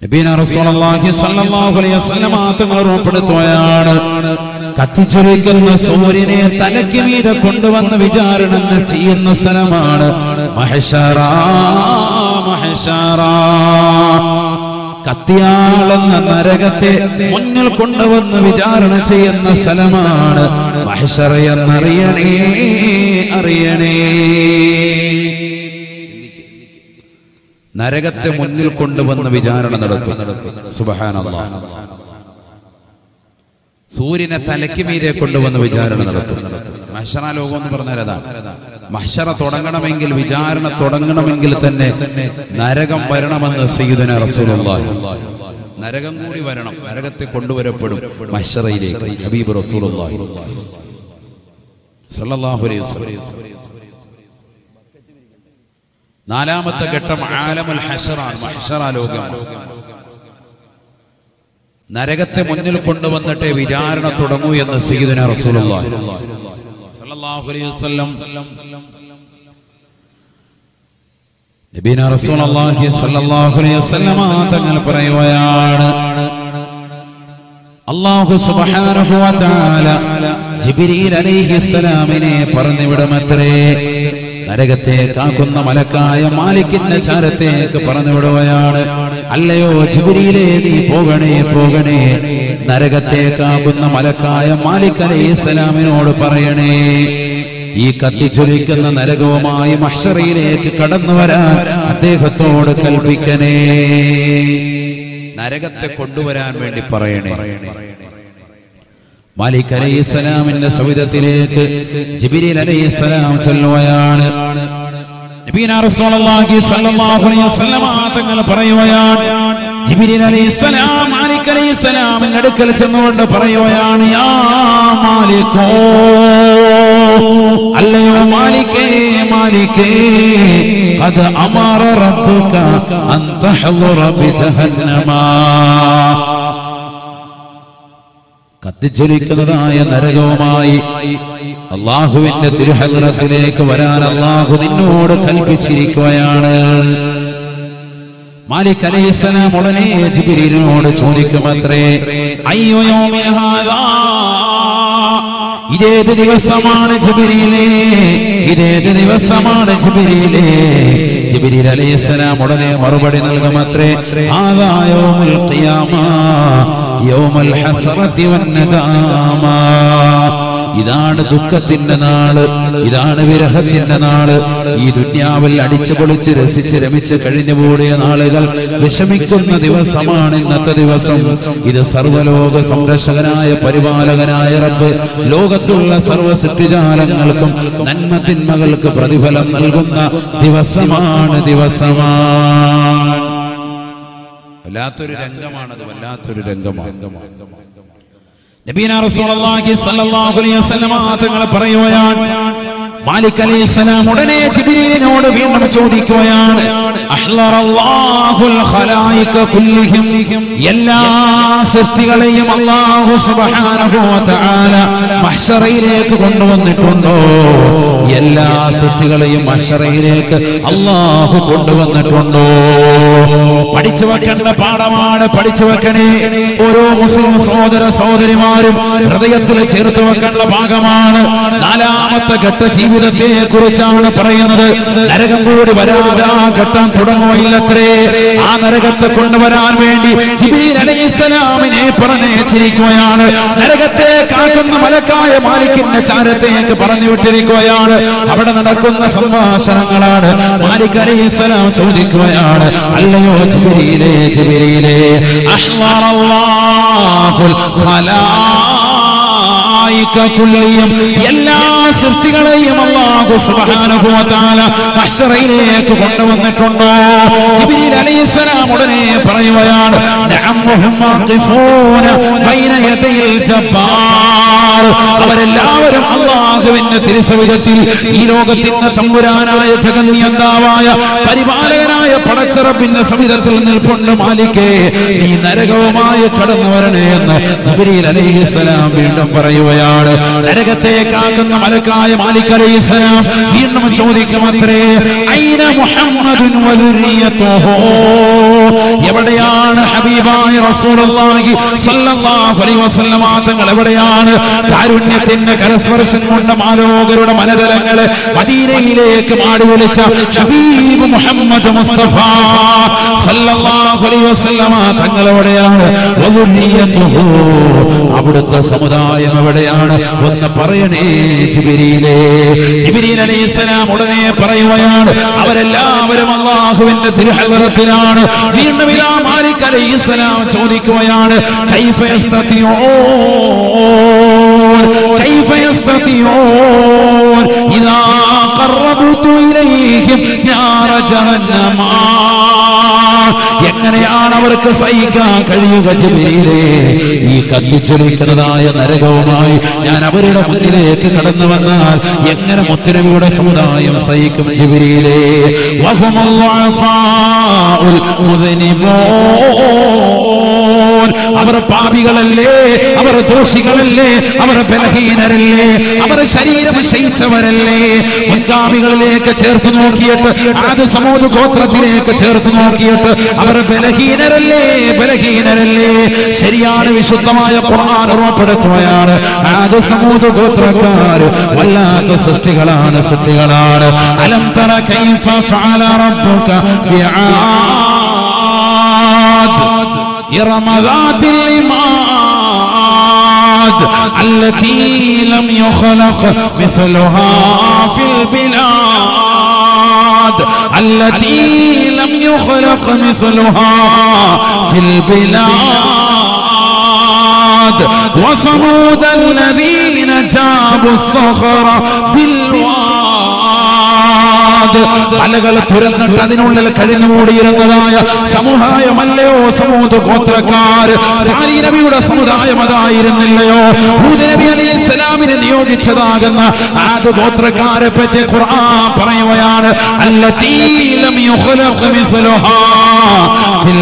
നബീന റസൂലുള്ളാഹി സ്വല്ലല്ലാഹു അലൈഹി വസല്ലമ തങ്ങൾ ഉൾപ്പെടുത്തുകയാണ് കത്തിച്ചൊലിക്കുന്ന സൂര്യനെ തലയ്ക്ക് മീതെ കൊണ്ടുവന്ന് വിചാരണ ചെയ്യുന്ന സ്ഥലമാണ് മഹശറ മഹശറ കത്തിയാളെന്ന നരകത്തെ മുന്നിൽ കൊണ്ടുവന്ന് വിചാരണ ചെയ്യുന്ന സ്ഥലമാണ് മഹശറ എന്നറിയണേ അറിയണേ നരകത്തെ മുന്നിൽ കൊണ്ടുവന്ന് വിചാരണ നടത്തും സുബഹാനല്ലാഹ് സൂര്യനെ തലയ്ക്ക് മീതെ കൊണ്ടുവന്ന് വിചാരണ നടത്തും മഹ്ഷറ ലോകം എന്ന് പറഞ്ഞാൽ അതാണ് മഹ്ഷറ തുടങ്ങണമെങ്കിൽ വിചാരണ തുടങ്ങണമെങ്കിൽ തന്നെ നരകം വരണമെന്ന് സയ്യിദുന റസൂലുള്ളാഹി നരകം കൂടി വരണം നരകത്തെ കൊണ്ടുവരപ്പെടും മഹ്ഷറയിലേക്ക് ഹബീബ് റസൂലുള്ളാഹി സല്ലല്ലാഹു അലൈഹി വസല്ലം നാലാമത്തെ ഘട്ടം ആലമുൽ ഹഷറാണ് മഹ്ഷറ ലോകം നരകത്തെ മുന്നിൽ കൊണ്ടുവന്നിട്ടേ വിചാരണ തുടങ്ങൂ എന്ന് സയ്യിദുന റസൂലുള്ളാഹി സല്ലല്ലാഹു അലൈഹി വസല്ലം നബീന റസൂലുള്ളാഹി സല്ലല്ലാഹു അലൈഹി വസല്ലം തങ്ങൾ പറയുകയാണ് അല്ലാഹു സുബ്ഹാനഹു വ തആല ജിബ്രീൽ അലൈഹിസ്സലാമിനെ പറഞ്ഞു വിടുമത്രേ നരകത്തെ കാക്കുന്ന മലക്കായ മാലിക്കിന്റെ ചാരത്തേക്ക് പറഞ്ഞു വിടുകയാണ് അല്ലയോ ജിബ്രീലേ നീ പോകണേ പോകണേ നരകത്തെ കാക്കുന്ന മലക്കായ മാലിക് അലൈഹിസ്സലാമിനോട് പറയണേ ഈ കത്തിച്ചൊലിക്കുന്ന നരകവുമായി മഹ്ഷറയിലേക്ക് കടന്നു വരാൻ അദ്ദേഹത്തോട് കൽപ്പിക്കണേ നരകത്തെ കൊണ്ടുവരാൻ വേണ്ടി പറയണേ മാലിക് അലൈഹിസ്സലാമിന്റെ സവിധത്തിലേക്ക് ജിബിരിൽ അലൈഹിസ്സലാം ചെല്ലുകയാണ് നബീന റസൂലുള്ളാഹി സ്വല്ലല്ലാഹു അലൈഹി വസല്ലം തങ്ങൾ പറയുകയാണ് ജിബിരിൽ അലൈഹിസ്സലാം മാലിക് അലൈഹിസ്സലാമിന്റെ അടുക്കൽ ചെന്നുകൊണ്ട് പറയുകയാണ് യാ മാലിക്കോ അല്ലയോ മാലിക്കേ മാലിക്കേ قد أمر ربك أن تحضر بجهنم കത്തിച്ചൊലിക്കുന്നതായ നരകവുമായി അള്ളാഹുവിന്റെ തിരുഹദ്രത്തിലേക്ക് വരാൻ അള്ളാഹു നിന്നോട് കൽപ്പിച്ചിരിക്കുകയാണ് മാലിക് അലൈഹിസ്സലാം ഉടനെ ജിബ്രീലിനോട് ചോദിക്കുമത്രേ അയ്യോ യൗമിൻ ഹാദാ ഇതേത് ദിവസമാണ് ജിബിരിയിലെ ഇതേത് ദിവസമാണ് ജിബിരിയിലെ ജിബിരിൽ അലൈഹിസ്സലാം ഉടനെ മറുപടി നൽകുമത്രേ ആദായോമുൽ ഖിയാമ യൗമൽ ഹസറതി വന്നദാമ ഇതാണ് ദുഃഖത്തിന്റെ നാള് ഇതാണ് വിരഹത്തിന്റെ നാള് ഈ ദുന്യാവിൽ അടിച്ചു പൊളിച്ച് രസിച്ച് രമിച്ച് കഴിഞ്ഞുകൂടിയ നാളുകൾ വിഷമിക്കുന്ന ദിവസമാണ് ഇന്നത്തെ ദിവസം ഇത് സർവലോക സംരക്ഷകനായ പരിപാലകനായ റബ്ബ് ലോകത്തുള്ള സർവ്വ സൃഷ്ടിജാലങ്ങൾക്കും നന്മ തിന്മകൾക്ക് പ്രതിഫലം നൽകുന്ന ദിവസമാണ് ദിവസമാണ് വല്ലാത്തൊരു രംഗമാണത് വല്ലാത്തൊരു രംഗമാണ് നബീന റസൂലുള്ളാഹി സ്വല്ലല്ലാഹു അലൈഹി വസല്ലം തങ്ങൾ പറയുകയാണ് മാലിക് അലൈഹിസ്സലാം ഉടനെ ജിബ്രീലിനോട് വീണ്ടും ചോദിക്കുകയാണ് അഹ്ലറല്ലാഹുൽ ഖലായിക കുല്ലിഹിം എല്ലാ സൃഷ്ടികളെയും അല്ലാഹു സുബ്ഹാനഹു വ തആല മഹ്ശറയിലേക്ക് കൊണ്ടുവന്നിട്ടുണ്ടോ എല്ലാ സൃഷ്ടികളെയും മഹ്ശറയിലേക്ക് അല്ലാഹു കൊണ്ടുവന്നിട്ടുണ്ടോ പഠിച്ചു വെക്കേണ്ട പാഠമാണ് പഠിച്ചു വെക്കണേ ഓരോ മുസ്ലിം സഹോദര സഹോദരിമാരും ഹൃദയത്തിൽ ചേർത്ത് വെക്കേണ്ട ഭാഗമാണ് നാലാമത്തെ ഘട്ട ജീവിതത്തെ കുറിച്ചാണ് പറയുന്നത് നരകം കൂടി വരാതെ ആ ഘട്ടം തുടങ്ങുകയില്ലത്രേ ആ നരകത്തെ കൊണ്ടുവരാൻ വേണ്ടി ജിബീൽ അലൈഹിസ്സലാമിനെ പറഞ്ഞേച്ചിരിക്കുകയാണ് നരകത്തെ കാക്കുന്ന മലക്കായ മാലിക്കിന്റെ ചാരത്തേക്ക് പറഞ്ഞു വിട്ടിരിക്കുകയാണ് അവിടെ നടക്കുന്ന സംഭാഷണങ്ങളാണ് മാലിക് അലൈഹിസ്സലാം ചോദിക്കുകയാണ് അല്ലയോ ജിബിരിയിലെ ജിബിരിയിലെ അഹ്ലറല്ലാഹുൽ ഖലായിക കുല്ലിയും എല്ലാ സൃഷ്ടികളെയും അല്ലാഹു സുബ്ഹാനഹു വ തആല മഹ്ശറയിലേക്ക് കൊണ്ടുവന്നിട്ടുണ്ടോ ജിബ്രീൽ അലൈഹിസ്സലാം ഉടനെ പറയുകയാണ് നഅം വഹും വാഖിഫൂന ബൈന യദയിൽ ജബ്ബാർ അവരെല്ലാവരും അള്ളാഹുവിന്റെ തിരുസവിധത്തിൽ ഈ ലോകത്തിന്റെ തമ്പുരാനായ ജഗന്യന്താവായ പരിപാലകനായ പടച്ചറപ്പിന്റെ സവിധത്തിൽ നിൽപ്പുണ്ട് മാലിക്കേ നീ നരകവുമായി കടന്നു വരണേ എന്ന് ജിബ്രീൽ അലൈഹിസ്സലാം വീണ്ടും പറയുകയാണ് നരകത്തെ കാക്കുന്ന മലക്കായ മാലിക് അലൈഹിസ്സലാം വീണ്ടും ചോദിക്കുമത്രേ ഐന മുഹമ്മദുൻ വദുരിയതുഹു എവിടെയാണ് ഹബീബായ റസൂലുള്ളാഹി സ്വല്ലല്ലാഹു അലൈഹി വസല്ലമ തങ്ങൾ എവിടെയാണ് കാരുണ്യത്തിന്റെ കരസ്പർശം കൊണ്ട് മാലോകരുടെ മനതലങ്ങളെ മദീനയിലേക്ക് മാടി വിളിച്ച ഹബീബ് മുഹമ്മദ് മുസ്തഫ സല്ലല്ലാഹു അലൈഹി വസല്ലമ തങ്ങൾ എവിടെയാണ് വദുരിയതുഹു അവിടുത്തെ സമുദായം എവിടെയാണ് ഒന്ന് പറയണേ ജിബിരിയിലെ ജിബിരിൽ അലൈഹിസ്സലാം ഉടനെ പറയുകയാണ് അവരെല്ലാവരും അള്ളാഹുവിന്റെ തിരുഹലത്തിലാണ് വീണ്ടും ഇതാ മാലിക് അലൈഹിസ്സലാം ചോദിക്കുകയാണ് കൈഫ യസ്തതിഊൻ കൈഫ യസ്തതിഊൻ ഇദാ ഖറബതു ഇലൈഹിം നാര ജഹന്നമ എങ്ങനെയാണ് അവർക്ക് സഹിക്കാൻ കഴിയുക ജിബിരിയിലെ ഈ കത്തിച്ചൊലിക്കുന്നതായ നരകവുമായി ഞാൻ അവരുടെ മുന്നിലേക്ക് കടന്നു വന്നാൽ എങ്ങനെ മുത്തനബിയുടെ സമുദായം സഹിക്കും ജിബിരിയിലെ അവർ പാപികളല്ലേ അവർ ദോഷികളല്ലേ അവർ ബലഹീനരല്ലേ അവർ ശരീരം ശയിച്ചവരല്ലേ മുൻഗാമികളിലേക്ക് ചേർത്ത് നോക്കിയിട്ട് ആദ്യ സമൂഹ ഗോത്രത്തിലേക്ക് ചേർത്ത് നോക്കിയിട്ട് അവർ ബലഹീനരല്ലേ ബലഹീനരല്ലേ ശരിയാണ് വിശുദ്ധമായ ഖുർആൻ ഓർമ്മപ്പെടുത്തുകയാണ് ആദ്യ സമൂഹ ഗോത്രക്കാർ വല്ലാത്ത സൃഷ്ടികളാണ് സൃഷ്ടികളാണ് അലം തറ കൈഫ ഫഅല റബ്ബുക ബിആദ് ഇറമ ذات العماد التي لم يخلق مثلها في البلاد التي لم يخلق مثلها في البلاد وثمود الذين جابوا الصخر بالواد മലകൾ തുരന്നിട്ട് അതിനുള്ളിൽ കഴിഞ്ഞുകൂടിയിരുന്നതായ സമുദായമല്ലയോ സമൂഹ ഗോത്രക്കാര് സാരി നബിയുടെ സമുദായം അതായിരുന്നില്ലയോ ഹൂദ് നബി അലൈഹി സ്വലാമിനെ നിയോഗിച്ചതാകുന്ന ആദ് ഗോത്രക്കാരെ പറ്റി ഖുർആൻ പറയുകയാണ് അല്ലതീ ലം യുഖ്ലഖ് മിസ്ലുഹാ ഫിൽ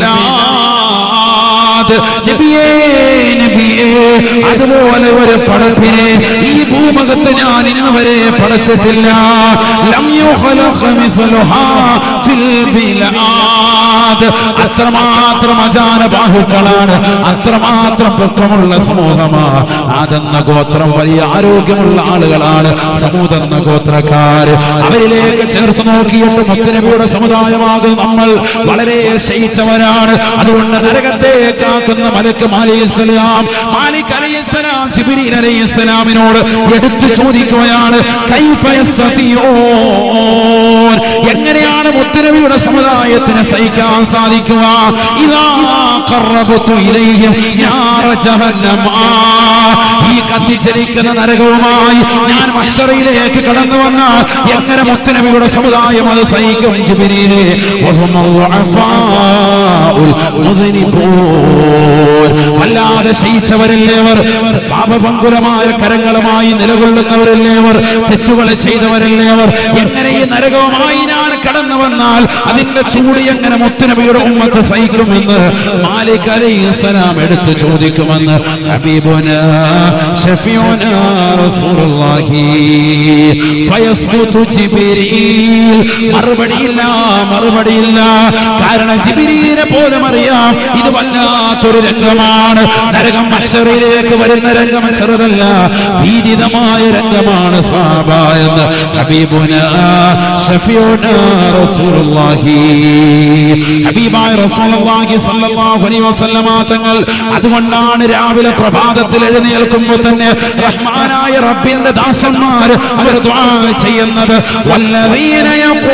ബിലാദ് നബിയേ നബിയേ അതുപോലെ ഒരു പടപ്പിനെ ഈ ഭൂമുഖത്ത് ഞാൻ ഇന്ന് വരെ പടച്ചിട്ടില്ല ലം യുഖ്ലഖ് മിസ്ലുഹാ ഫിൽ ബിലാദ് അത്രമാത്രം അജാന ബാഹുക്കളാണ് അത്രമാത്രം പൊക്കമുള്ള സമൂഹമാ അതെന്ന ഗോത്രം വലിയ ആരോഗ്യമുള്ള ആളുകളാണ് സമൂഹെന്ന ഗോത്രക്കാര് അവരിലേക്ക് ചേർത്ത് നോക്കിയിട്ട് മുത്തനബിയുടെ സമുദായമാകും നമ്മൾ വളരെ ശയിച്ചവരാണ് അതുകൊണ്ട് നരകത്തെ കാക്കുന്ന മലക്ക് മാലിസ്ലാം മാലിക് അലൈഹിസ്സലാം ജിബ്രീൽ അലൈഹിസ്സലാമിനോട് എടുത്തു ചോദിക്കുകയാണ് കൈഫ യസ്തതിഊൻ എങ്ങനെയാണ് മുത്തനബിയുടെ സമുദായത്തിന് സഹിക്കാൻ സാധിക്കുക ഇതാ ഖറബതു ഇലൈഹിം നാര ജഹന്നമ ഈ കത്തിച്ചലിക്കുന്ന നരകവുമായി ഞാൻ മഹ്ശറയിലേക്ക് കടന്നു വന്നാൽ എങ്ങനെ മുത്തനബിയുടെ സമുദായം അത് സഹിക്കും ജിബ്രീലെ വഹുമൽ ഉഅഫാഉൽ മുദ്നിബൂൻ വല്ലാതെ ശയിച്ചവരല്ലേ അവർ പാപപങ്കുലമായ കരങ്ങളുമായി നിലകൊള്ളുന്നവരല്ലേ അവർ തെറ്റുകൾ ചെയ്തവരല്ലേ അവർ എങ്ങനെ ഈ നരകവുമായി ഞാൻ കടന്നു വന്നാൽ അതിന്റെ ചൂട് എങ്ങനെ മുത്തുനബിയുടെ ഉമ്മത്ത് സഹിക്കുമെന്ന് മാലിക് അലൈഹിസ്സലാം എടുത്തു ചോദിക്കുമെന്ന് ഹബീബുന ഷഫീഉന റസൂലുള്ളാഹി ഫയസ്ബുതു ജിബ്രീൽ മറുപടിയില്ല മറുപടിയില്ല കാരണം ജിബ്രീലിനെ പോലും അറിയാം ഇത് വല്ലാത്തൊരു രംഗമാണ് നരകം മത്സരയിലേക്ക് വരുന്ന രംഗം ചെറുതല്ല ഭീതിതമായ രംഗമാണ് സാബ എന്ന് ഹബീബുന ഷഫീഉന റസൂലുള്ളാഹി ഹബീബായ റസൂലുള്ളാഹി സ്വല്ലല്ലാഹു അലൈഹി വസല്ലമ തങ്ങൾ അതുകൊണ്ടാണ് രാവിലെ പ്രഭാതത്തിൽ എഴുന്നേൽക്കുമ്പോൾ തന്നെ റഹ്മാനായ റബ്ബിന്റെ ദാസന്മാർ അവർ ദുആ ചെയ്യുന്നത് വല്ലദീന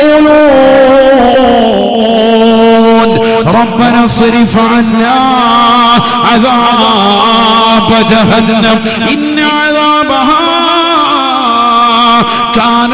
യഖൂലൂൻ ربنا اصرف عنا عذاب جهنم إن عذابها كان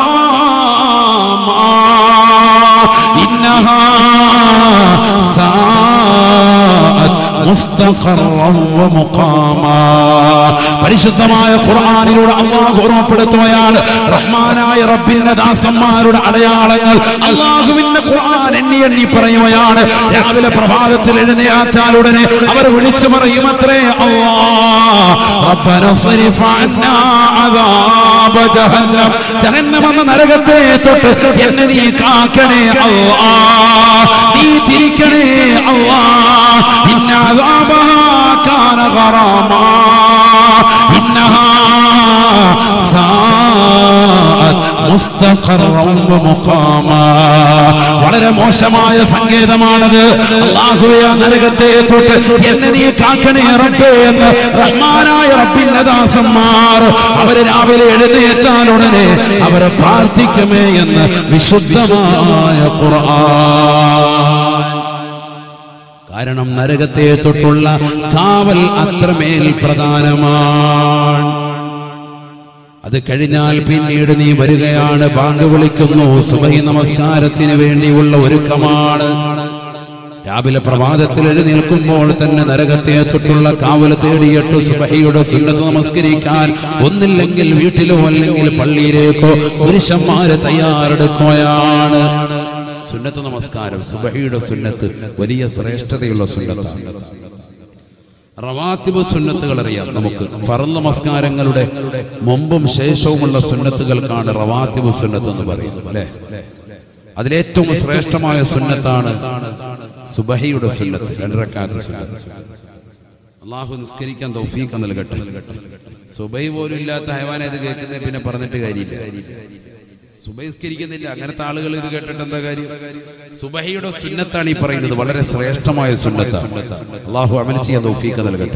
غراما إنها ساءت മുസ്തഖറൻ വമുഖാമാ പരിശുദ്ധമായ ഖുർആനിലൂടെ അള്ളാഹു ഓർമ്മപ്പെടുത്തുകയാണ് റഹ്മാനായ റബ്ബിന്റെ ദാസന്മാരുടെ അടയാളങ്ങൾ അള്ളാഹുവിന്റെ ഖുർആൻ എണ്ണി എണ്ണി പറയുകയാണ് രാവിലെ പ്രഭാതത്തിൽ എഴുന്നേറ്റാൽ ഉടനെ അവർ വിളിച്ചു പറയുമത്രേ അല്ലാ റബ്ബന സ്വരിഫ് അന്നാ അദാബ ജഹന്നം ജഹന്നം എന്ന നരകത്തെ തൊട്ട് എന്നെ നീ കാക്കണേ അല്ലാ നീ തിരിക്കണേ അല്ലാ ഇന്ന അദാബഹാ കാന ഗറാമാ ഇന്നഹാ സാഅത് മുസ്തഖറൻ വമുഖാമാ വളരെ മോശമായ സങ്കേതമാണത് അല്ലാഹുവേ ആ നരകത്തെ തൊട്ട് എന്നെ നീ കാക്കണേ റബ്ബേ എന്ന് റഹ്മാനായ റബ്ബിന്റെ ദാസന്മാർ അവര് രാവിലെ എഴുന്നേറ്റാൽ ഉടനെ അവരെ പ്രാർത്ഥിക്കുമേ എന്ന് വിശുദ്ധമായ ഖുർആൻ കാരണം നരകത്തെ തൊട്ടുള്ള കാവൽ അത്രമേൽ പ്രധാനമാണ് അത് കഴിഞ്ഞാൽ പിന്നീട് നീ വരികയാണ് ബാങ്ക് വിളിക്കുന്നു സുബഹി നമസ്കാരത്തിന് വേണ്ടിയുള്ള ഒരുക്കമാണ് രാവിലെ പ്രഭാതത്തിൽ എഴുന്നേൽക്കുമ്പോൾ തന്നെ നരകത്തെ തൊട്ടുള്ള കാവൽ തേടിയിട്ട് സുബഹിയുടെ സുന്നത്ത് നമസ്കരിക്കാൻ ഒന്നില്ലെങ്കിൽ വീട്ടിലോ അല്ലെങ്കിൽ പള്ളിയിലേക്കോ പുരുഷന്മാര് തയ്യാറെടുക്കുകയാണ് സുന്നത്ത് നമസ്കാരം സുബഹിയുടെ സുന്നത്ത് വലിയ ശ്രേഷ്ഠതയുള്ള സുന്നത്താണ് റവാത്തിബ് സുന്നത്തുകൾ അറിയാം നമുക്ക് ഫറൽ നമസ്കാരങ്ങളുടെ മുമ്പും ശേഷവുമുള്ള സുന്നത്തുകൾക്കാണ് റവാത്തിബ് സുന്നത്ത് എന്ന് പറയുന്നത് അല്ലേ അതിലേറ്റവും ശ്രേഷ്ഠമായ സുന്നത്താണ് സുബഹിയുടെ സുന്നത്ത് രണ്ടരക്കാത്ത സുന്നത്ത് അള്ളാഹു നിസ്കരിക്കാൻ തൗഫീഖ് നൽകട്ടെ സുബൈ പോലും ഇല്ലാത്ത ഹൈവാനെ ഇത് കേൾക്കുന്നത് പിന്നെ പറഞ്ഞിട്ട് കാര്യമില്ല സുബഹിസ്കരിക്കുന്നില്ല അങ്ങനത്തെ ആളുകൾ ഇത് കേട്ടിട്ട് എന്താ കാര്യം സുബഹിയുടെ സുന്നത്താണ് ഈ പറയുന്നത് വളരെ ശ്രേഷ്ഠമായ സുന്നത്താണ് അള്ളാഹു അമൽ ചെയ്യാൻ തൗഫീഖ് നൽകട്ടെ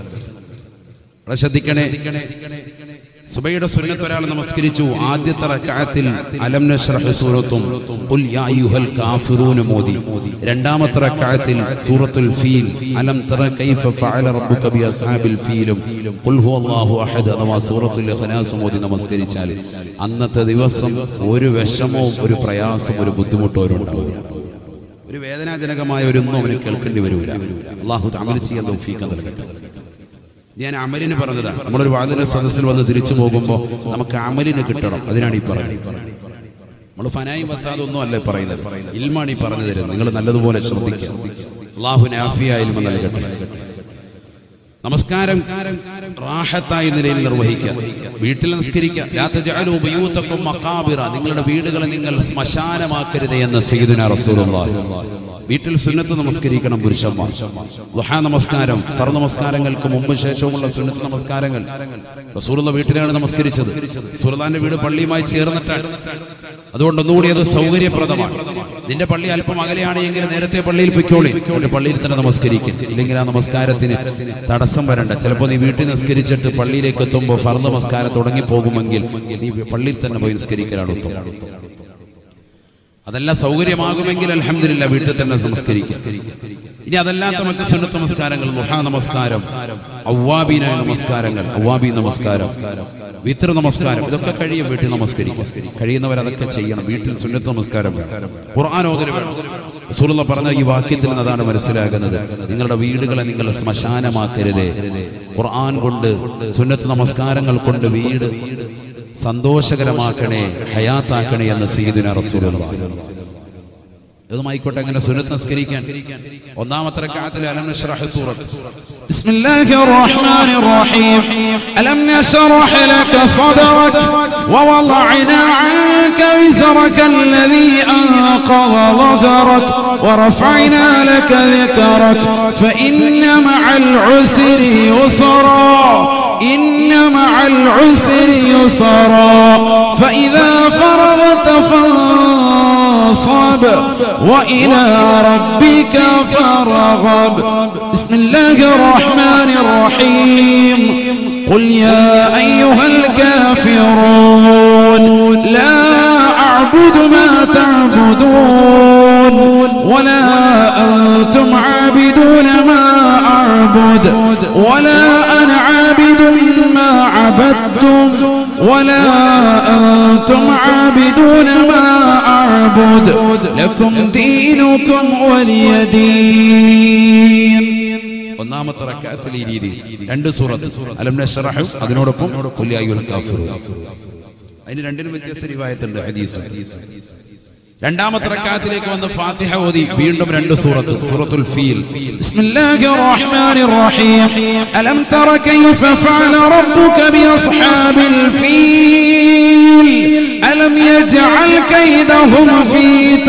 വളരെ ശ്രദ്ധിക്കണേ സുബൈയുടെ സുന്നത്ത് ഒരാൾ നമസ്കരിച്ചു ആദ്യത്തെ റക്അത്തിൽ അലം നശ്റഹ് സൂറത്തും ഖുൽ യാ അയ്യുഹൽ കാഫിറൂന മോദി രണ്ടാമത്തെ റക്അത്തിൽ സൂറത്തുൽ ഫീൽ അലം തറ കൈഫ ഫഅല റബ്ബുക ബി അസ്ഹാബിൽ ഫീലും ഖുൽ ഹുവല്ലാഹു അഹദ് അഥവാ സൂറത്തുൽ ഇഖ്ലാസ് മോദി നമസ്കരിച്ചാൽ അന്നത്തെ ദിവസം ഒരു വിഷമവും ഒരു പ്രയാസവും ഒരു ബുദ്ധിമുട്ടോ ഉണ്ടാവില്ല ഒരു വേദനാജനകമായ ഒരൊന്നും അവന് കേൾക്കേണ്ടി വരില്ല അള്ളാഹു അമൽ ചെയ്യാൻ തൗഫീഖ് നൽകട്ടെ ഞാൻ അമലിന് പറഞ്ഞതാണ് നമ്മളൊരു വാതിന സദസ്സിൽ വന്ന് തിരിച്ചു പോകുമ്പോൾ നമുക്ക് അമലിന് കിട്ടണം അതിനാണ് ഈ പറയുന്നത് നമ്മൾ ഫനായി വസാദ് ഒന്നും അല്ല പറയുന്നത് ഇൽമാണ് ഈ പറഞ്ഞു തരുന്നത് നിങ്ങൾ നല്ലതുപോലെ ശ്രദ്ധിക്കുക അള്ളാഹു നാഫിയ ഇൽമ നൽകട്ടെ നമസ്കാരം റാഹത്തായ നിലയിൽ നിർവഹിക്കുക വീട്ടിൽ നിസ്കരിക്കുക ലാ തജഅലൂ ബുയൂതക്കും മഖാബിറ നിങ്ങളുടെ വീടുകളെ നിങ്ങൾ ശ്മശാനമാക്കരുത് എന്ന് സയ്യിദുനാ റസൂലുള്ളാഹി വീട്ടിൽ സുന്നത്ത് നമസ്കരിക്കണം പുരുഷന്മാർ ദുഹാ നമസ്കാരം ഫർ നമസ്കാരങ്ങൾക്ക് മുമ്പ് ശേഷവുമുള്ള സുന്നത്ത് നമസ്കാരങ്ങൾ റസൂലുള്ള വീട്ടിലാണ് നമസ്കരിച്ചത് സുൽത്താന്റെ വീട് പള്ളിയുമായി ചേർന്നിട്ടാണ് അതുകൊണ്ട് ഒന്നുകൂടി അത് സൗകര്യപ്രദമാണ് നിന്റെ പള്ളി അല്പം അകലെയാണ് എങ്കിൽ നേരത്തെ പള്ളിയിൽ പൊയ്ക്കോളി എന്നിട്ട് പള്ളിയിൽ തന്നെ നമസ്കരിക്കും ഇല്ലെങ്കിൽ ആ നമസ്കാരത്തിന് തടസ്സം വരണ്ട ചിലപ്പോൾ നീ വീട്ടിൽ നിസ്കരിച്ചിട്ട് പള്ളിയിലേക്ക് എത്തുമ്പോൾ ഫർ നമസ്കാരം തുടങ്ങി പോകുമെങ്കിൽ നീ പള്ളിയിൽ തന്നെ പോയി നിസ്കരിക്കലാണ് ഉത്തമം അതല്ല സൗകര്യമാകുമെങ്കിൽ അലഹമില്ല വീട്ടിൽ തന്നെ നമസ്കരിക്കുക ഇനി അതല്ലാത്ത മറ്റു സുന്നത്ത് നമസ്കാരങ്ങൾ മുഹാ നമസ്കാരം ഔവാബീനായ നമസ്കാരങ്ങൾ ഔവാബി നമസ്കാരം വിത്ര നമസ്കാരം ഇതൊക്കെ കഴിയും വീട്ടിൽ നമസ്കരിക്കും കഴിയുന്നവർ അതൊക്കെ ചെയ്യണം വീട്ടിൽ സുന്നത്ത് നമസ്കാരം വേണം. ഖുർആാനോദരം വേണം. റസൂലുള്ള പറഞ്ഞ ഈ വാക്യത്തിൽ നിന്ന് അതാണ് മനസ്സിലാകുന്നത് നിങ്ങളുടെ വീടുകളെ നിങ്ങൾ ശ്മശാനമാക്കരുതേ ഖുർആൻ കൊണ്ട് സുന്നത്ത് നമസ്കാരങ്ങൾ കൊണ്ട് വീട് സന്തോഷകരമാക്കണേ ഹയാത്താക്കണേ എന്ന് സീദിന റസൂലുള്ള ഇതുമായിക്കോട്ടെ അങ്ങനെ സുന്നത്ത് നിസ്കരിക്കാൻ ഒന്നാമത്തെ റക്അത്തിൽ അലം നശ്റഹ് സൂറത്ത് بسم الله الرحمن الرحيم ألم نشرح لك صدرك ووضعنا عنك وزرك الذي أنقض ظهرك ورفعنا لك ذكرك فإن مع العسر يسرا إن مع العسر يسرا فإذا فرغت فانصب وإلى ربك فارغب بسم الله الرحمن الرحيم قل يا أيها الكافرون لا أعبد ما تعبدون ولا أنتم عابدون ما أعبد ولا أنا عابد ما عبدتم ولا أنتم عابدون ما أعبد لكم دينكم ولي دين ഒന്നാമത്തെ റക്കാത്തിൽ ഈ രീതി രണ്ട് സൂറത്ത് അലം നശ്റഹു അതിനോടൊപ്പം ഖുൽ യാ അയ്യുഹൽ കാഫിറൂൻ അതിന് രണ്ടിനും വ്യത്യസ്ത റിവായത്തുണ്ട് ഹദീസ് രണ്ടാമത്തെ റക്കാത്തിലേക്ക് വന്ന് ഫാത്തിഹ ഓതി വീണ്ടും രണ്ട് സൂറത്ത് സൂറത്തുൽ ഫീൽ بسم الله الرحمن الرحيم ألم تر كيف فعل ربك بأصحاب الفيل ألم يجعل كيدهم في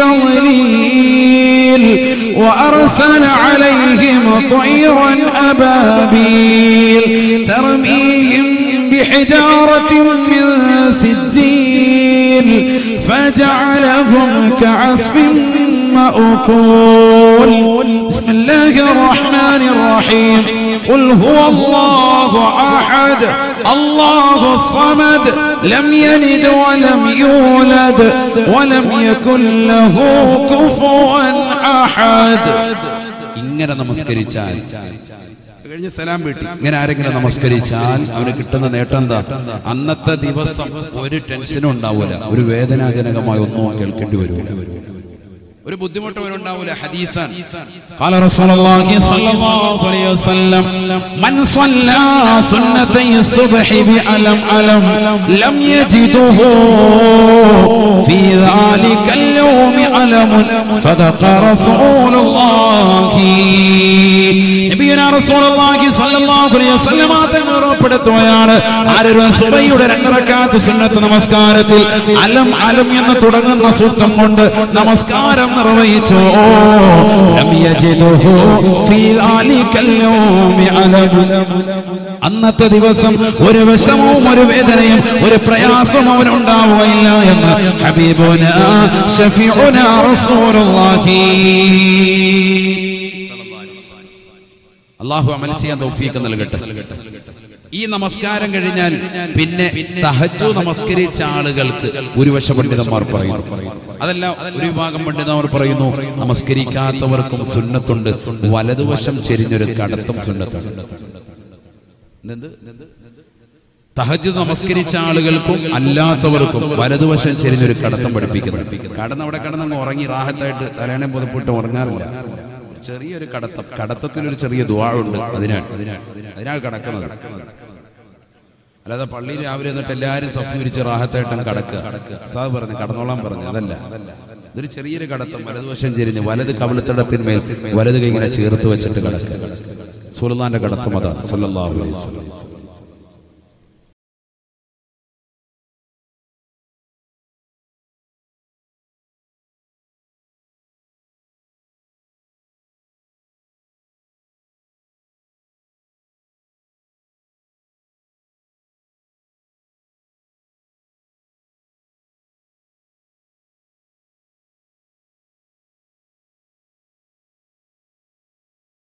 تضليل وأرسل عليهم طيرا أبابيل ترميهم بحجارة من سجيل فجعلهم كعصف مأكول بسم الله الرحمن الرحيم قل هو الله أحد الله الصمد لم يلد ولم يولد ولم يكن له كفوا أحد ഇങ്ങനെ നമസ്കരിച്ചാൽ കഴിഞ്ഞ സലാം വീട്ടി ഇങ്ങനെ ആരെങ്കിലും നമസ്കരിച്ചാൽ അവന് കിട്ടുന്ന നേട്ടം എന്താ അന്നത്തെ ദിവസം ഒരു ടെൻഷനും ഉണ്ടാവൂല ഒരു വേദനാജനകമായ ഒന്നും കേൾക്കേണ്ടി വരൂല ഒരു ബുദ്ധിമുട്ട് അവനുണ്ടാവൂല ഹദീസാൻ قال رسول الله صلى الله عليه وسلم من صلى سنتي الصبح بألم ألم لم يجده في ذلك اليوم ألم صدق رسول الله നബിയുനാ റസൂലുള്ളാഹി സ്വല്ലല്ലാഹു അലൈഹി വസല്ലമ തങ്ങൾ ഉറപ്പെടുത്തുകയാണ് ആരൊരു സുബഹിയുടെ രണ്ട് റക്അത്ത് സുന്നത്ത് നമസ്കാരത്തിൽ അലം അലം എന്ന് തുടങ്ങുന്ന സൂക്തം കൊണ്ട് നമസ്കാരം നിർവഹിച്ചു ലം യജിദുഹു ഫീ ദാലികൽ യൗമി അലം അന്നത്തെ ദിവസം ഒരു വിഷമവും ഒരു വേദനയും ഒരു പ്രയാസവും അവനുണ്ടാവുകയില്ല എന്ന് ഹബീബുന ഷഫീഉന റസൂലുള്ളാഹി അള്ളാഹു അമൽ ചെയ്യാൻ തൗഫീഖ് നൽകട്ടെ ഈ നമസ്കാരം കഴിഞ്ഞാൽ പിന്നെ തഹജു നമസ്കരിച്ച ആളുകൾക്ക് ഭൂരിപക്ഷ പണ്ഡിതന്മാർ പറയുന്നു അതല്ല ഒരു വിഭാഗം പണ്ഡിതന്മാർ പറയുന്നു നമസ്കരിക്കാത്തവർക്കും സുന്നത്തുണ്ട് വലതുവശം ചെരിഞ്ഞൊരു കടത്തും സുന്നത്തുണ്ട് എന്ത്? തഹജ് നമസ്കരിച്ച ആളുകൾക്കും അല്ലാത്തവർക്കും വലതുവശം ചെരിഞ്ഞൊരു കടത്തം പഠിപ്പിക്കുന്നു കടന്ന് അവിടെ കിടന്നങ്ങ് ഉറങ്ങി റാഹത്തായിട്ട് തലേണെ പുതപ്പിട്ട് ഉറങ്ങാറില്ല ചെറിയൊരു കടത്തം കടത്തത്തിലൊരു ചെറിയ ദ്വാഴുണ്ട് അതിനാണ് അതിനാണ് കടക്കുന്നത് അല്ലാതെ പള്ളിയിൽ രാവിലെ എന്നിട്ട് എല്ലാവരും സഫ് വിരിച്ച് റാഹത്തായിട്ടും കടക്കുക സാദ് പറഞ്ഞു കടന്നോളാൻ പറഞ്ഞു അതല്ല ഇതൊരു ചെറിയൊരു കടത്തം വലതുവശം ചെരിഞ്ഞ് വലത് കവിളത്തിടത്തിന്മേൽ വലത് കൈ ഇങ്ങനെ ചേർത്ത് വെച്ചിട്ട് കടക്കുക സുൽത്താന്റെ കടത്തം അതാണ് സല്ലല്ലാഹു അലൈഹി വസല്ലം